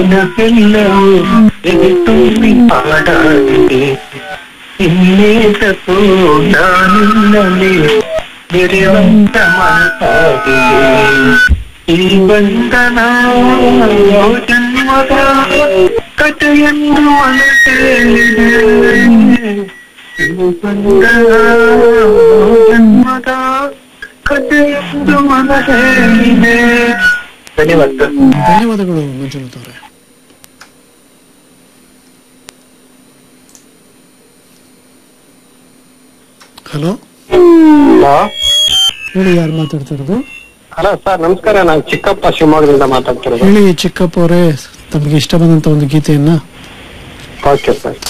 ಮನಸ್ಸೆಲ್ಲವೂ ಎದೆ ತುಂಬಿ ಹಾಡಾಡಿದೆ ಇನ್ನೇತಕ್ಕೂ ನಾನಿನ್ನಲೇ ಬೆರೆವಂತ ಮನಸ್ಸಾಗಿದೆ ಈ ಬಂಧನ ಜನ್ಮದ ಕಥೆಯೆಂದು ಮನಸ್ಸೇಳಿದೆ ಈ ಬಂಧನ ಜನ್ಮದ ಕಥೆಯೆಂದು ಮನಸ್ಸೇಳಿದೆ ಧನ್ಯವಾದ ಧನ್ಯವಾದಗಳು ಮಂಜುನಾಥ್ ಅವರೇ ಹಲೋ ಹೇಳಿ ಯಾರು ಮಾತಾಡ್ತಿರೋದು ಹಲೋ ಸರ್ ನಮಸ್ಕಾರ ನಾನು ಚಿಕ್ಕಪ್ಪ ಶಿವಮೊಗ್ಗದಿಂದ ಮಾತಾಡ್ತಿರೋದು ಹೇಳಿ ಚಿಕ್ಕಪ್ಪ ಅವರೇ ತಮಗೆ ಇಷ್ಟ ಬಂದಂತ ಒಂದು ಗೀತೆಯನ್ನ ಓಕೆ ಸರ್